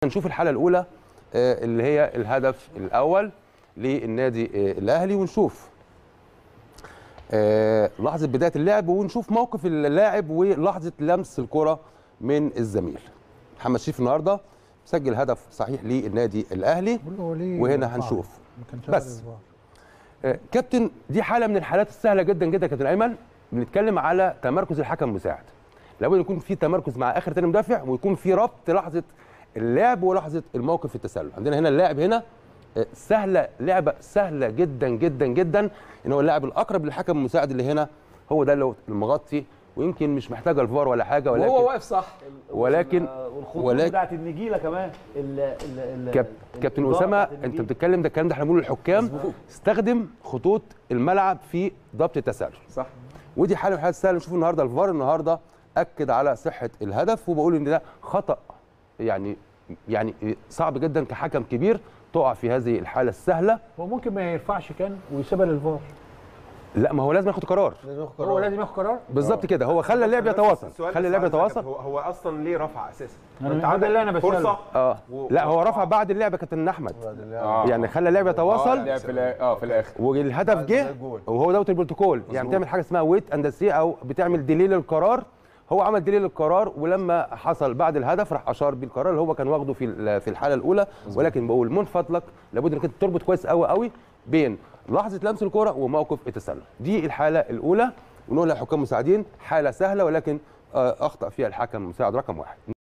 نشوف الحاله الاولى آه، اللي هي الهدف الاول للنادي آه، الاهلي ونشوف آه، لحظه بدايه اللعب ونشوف موقف اللاعب ولحظه لمس الكره من الزميل محمد شريف النهارده سجل هدف صحيح للنادي الاهلي وهنا هنشوف بس. آه، كابتن دي حاله من الحالات السهله جدا جدا يا كابتن ايمن بنتكلم على تمركز الحكم المساعد لابد يكون في تمركز مع اخر تاني مدافع ويكون في ربط لحظه اللعب ولحظه الموقف في التسلل عندنا هنا اللاعب هنا آه، سهله لعبه سهله جدا جدا جدا ان هو اللاعب الاقرب للحكم المساعد اللي هنا هو ده اللي هو المغطي ويمكن مش محتاجه الفار ولا حاجه ولكن وهو واقف صح ولكن- والخطوط ولكن- بتاعت النجيله كمان ال ال ال كاب... كابتن الإدارة اسامه بتاعت انت النجيلة. بتتكلم ده الكلام ده احنا بنقوله للحكام استخدم خطوط الملعب في ضبط التسلل صح ودي حاله من الحالات السهله نشوف النهارده الفار النهارده اكد على صحه الهدف وبقول ان ده خطا يعني يعني صعب جدا كحكم كبير تقع في هذه الحاله السهله هو ممكن ما يرفعش كان ويسيبها للفار لا ما هو لازم ياخد قرار هو لازم ياخد قرار بالظبط كده هو خلى اللعب يتواصل السؤال خلى بس اللعب عايز أعرف، يتواصل هو هو اصلا ليه رفع اساسا؟ أنا- أنت ده عندك اللي أنا بسأله. فرصه اه و- لا هو و- رفع بعد اللعبه كابتن احمد آه. يعني خلى اللعب اه يتواصل لعب في الآ- اه في الاخر والهدف جه وهو دوت البروتوكول يعني بتعمل حاجه اسمها ويت اند سي او بتعمل ديلي للقرار هو عمل ديلي للقرار ولما حصل بعد الهدف راح اشار بالقرار اللي هو كان واخده في ال- في الحاله الاولى ولكن بقول من فضلك لابد انك انت تربط كويس قوي قوي بين لحظه لمس الكره وموقف التسلل دي الحاله الاولى ونقول للحكام مساعدين حاله سهله ولكن آه، اخطا فيها الحكم المساعد رقم واحد